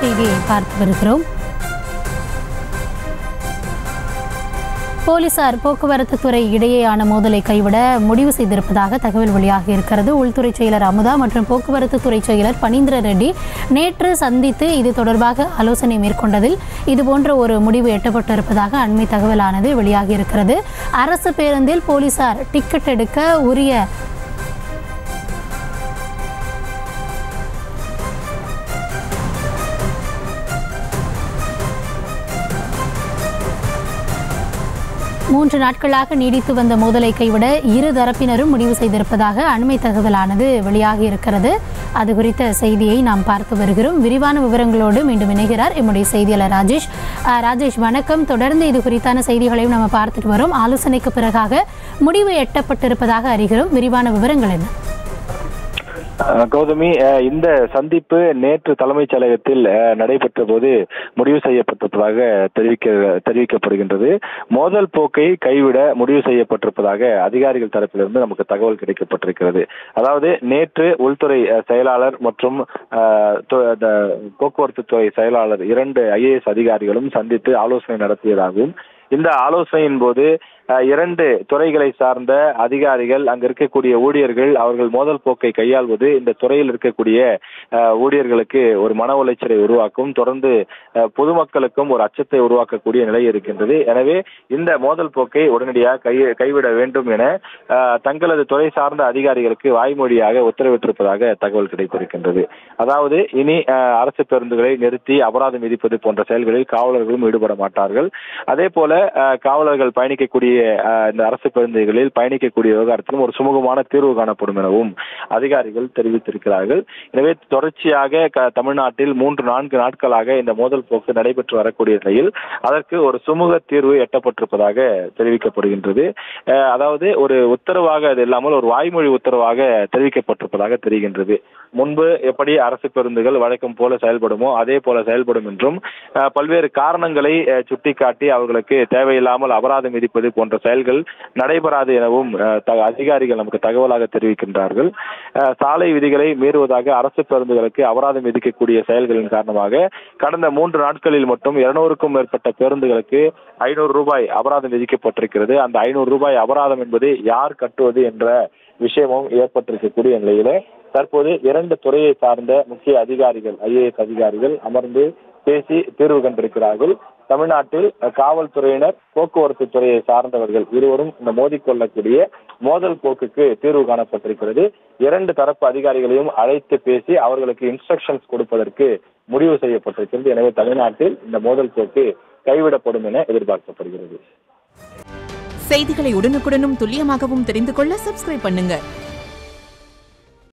செய்தியை பார்த்து வருகிறோம் போலீசார் போக்குவரத்து துறை இடையேயான மோதலை கைவிட முடிவு செய்திருப்பதாக தகவல் வெளியாகி இருக்கிறது உள்துறை செயலர் அமுதா மற்றும் போக்குவரத்து துறை செயலர் பனீந்திர ரெட்டி நேற்று சந்தித்து இது தொடர்பாக ஆலோசனை மேற்கொண்டதில் இதுபோன்ற ஒரு முடிவு எட்டப்பட்டிருப்பதாக அண்மை தகவலானது வெளியாகி இருக்கிறது அரசு பேருந்தில் போலீசார் டிக்கெட் எடுக்க உரிய மூன்று நாட்களாக நீடித்து வந்த மோதலை கைவிட இரு தரப்பினரும் முடிவு செய்திருப்பதாக அண்மை தகவலானது வெளியாகி இருக்கிறது அது குறித்த செய்தியை நாம் பார்த்து வருகிறோம் விரிவான விவரங்களோடு மீண்டும் இணைகிறார் எம்முடைய செய்தியாளர் ராஜேஷ் அஹ், ராஜேஷ் வணக்கம் தொடர்ந்து இது குறித்தான செய்திகளையும் நம்ம பார்த்துட்டு வரோம் ஆலோசனைக்கு பிறகாக முடிவு எட்டப்பட்டிருப்பதாக அறிகிறோம் விரிவான விவரங்கள் என்ன அஹ் கௌதமி அஹ் இந்த சந்திப்பு நேற்று தலைமைச் செயலகத்தில் அஹ், நடைபெற்ற போது முடிவு செய்யப்பட்டிருப்பதாக தெரிவிக்க தெரிவிக்கப்படுகின்றது மோதல் போக்கை கைவிட முடிவு செய்யப்பட்டிருப்பதாக அதிகாரிகள் தரப்பிலிருந்து நமக்கு தகவல் கிடைக்கப்பட்டிருக்கிறது அதாவது நேற்று உள்துறை அஹ், செயலாளர் மற்றும் அஹ், து- அந்த போக்குவரத்து துறை செயலாளர் இரண்டு ஐஏஎஸ் அதிகாரிகளும் சந்தித்து ஆலோசனை நடத்தியதாகவும் இந்த ஆலோசனையின் போது அஹ், இரண்டு துறைகளை சார்ந்த அதிகாரிகள் அங்க இருக்கக்கூடிய ஊழியர்கள் அவர்கள் மோதல் போக்கை கையாள்வது இந்த துறையில் இருக்கக்கூடிய அஹ், ஊழியர்களுக்கு ஒரு மன உளைச்சலை உருவாக்கும் தொடர்ந்து அஹ், பொதுமக்களுக்கும் ஒரு அச்சத்தை உருவாக்கக்கூடிய நிலை இருக்கின்றது எனவே இந்த மோதல் போக்கை உடனடியாக கை கைவிட வேண்டும் என அஹ், தங்களது துறை சார்ந்த அதிகாரிகளுக்கு வாய்மொழியாக உத்தரவிட்டிருப்பதாக தகவல் கிடைத்திருக்கின்றது அதாவது இனி அஹ், அரசு பேருந்துகளை நிறுத்தி அபராதம் விதிப்பது போன்ற செயல்களில் காவலர்களும் ஈடுபட மாட்டார்கள் அதே போல அஹ், காவலர்கள் பயணிக்கக்கூடிய அஹ், இந்த அரசு பேருந்துகளில் பயணிக்கக்கூடிய விவகாரத்திலும் ஒரு சுமூகமான தீர்வு காணப்படும் எனவும் அதிகாரிகள் தெரிவித்திருக்கிறார்கள் எனவே தொடர்ச்சியாக க- தமிழ்நாட்டில் மூன்று நான்கு நாட்களாக இந்த மோதல் போக்கு நடைபெற்று வரக்கூடிய நிலையில் அதற்கு ஒரு சுமூக தீர்வு எட்டப்பட்டிருப்பதாக தெரிவிக்கப்படுகின்றது அஹ், அதாவது ஒரு உத்தரவாக அது இல்லாமல் ஒரு வாய்மொழி உத்தரவாக தெரிவிக்கப்பட்டிருப்பதாக தெரிகின்றது முன்பு எப்படி அரசு பேருந்துகள் வழக்கம் போல செயல்படுமோ அதே போல செயல்படும் என்றும் அஹ், பல்வேறு காரணங்களை அஹ், சுட்டிக்காட்டி அவர்களுக்கு தேவையில்லாமல் அபராதம் விதிப்பது போன்ற செயல்கள் நடைபெறாது எனவும் அஹ், த- அதிகாரிகள் நமக்கு தகவலாக தெரிவிக்கின்றார்கள் அஹ், சாலை விதிகளை மீறுவதாக அரசு பேருந்துகளுக்கு அபராதம் விதிக்கக்கூடிய செயல்களின் காரணமாக கடந்த மூன்று நாட்களில் மட்டும் இருநூறுக்கும் மேற்பட்ட பேருந்துகளுக்கு ஐநூறு ரூபாய் அபராதம் விதிக்கப்பட்டிருக்கிறது அந்த ஐநூறு ரூபாய் அபராதம் என்பது யார் கட்டுவது என்ற விஷயமும் ஏற்பட்டிருக்கக்கூடிய நிலையில தற்போது இரண்டு துறையை சார்ந்த முக்கிய அதிகாரிகள் ஐஏஎஸ் அதிகாரிகள் அமர்ந்து பேசி தீர்வு கண்டிருக்கிறார்கள் தமிழ்நாட்டில் அஹ், காவல்துறையினர் போக்குவரத்து துறையை சார்ந்தவர்கள் இருவரும் இந்த மோதிக்கொள்ளக்கூடிய மோதல் போக்குக்கு தீர்வு காணப்பட்டிருக்கிறது இரண்டு தரப்பு அதிகாரிகளையும் அழைத்து பேசி அவர்களுக்கு இன்ஸ்ட்ரக்ஷன்ஸ் கொடுப்பதற்கு முடிவு செய்யப்பட்டிருக்கிறது எனவே தமிழ்நாட்டில் இந்த மோதல் போக்கு கைவிடப்படும் என எதிர்பார்க்கப்படுகிறது செய்திகளை உடனுக்குடனும் துல்லியமாகவும் தெரிந்து கொள்ள சப்ஸ்கிரைப் பண்ணுங்க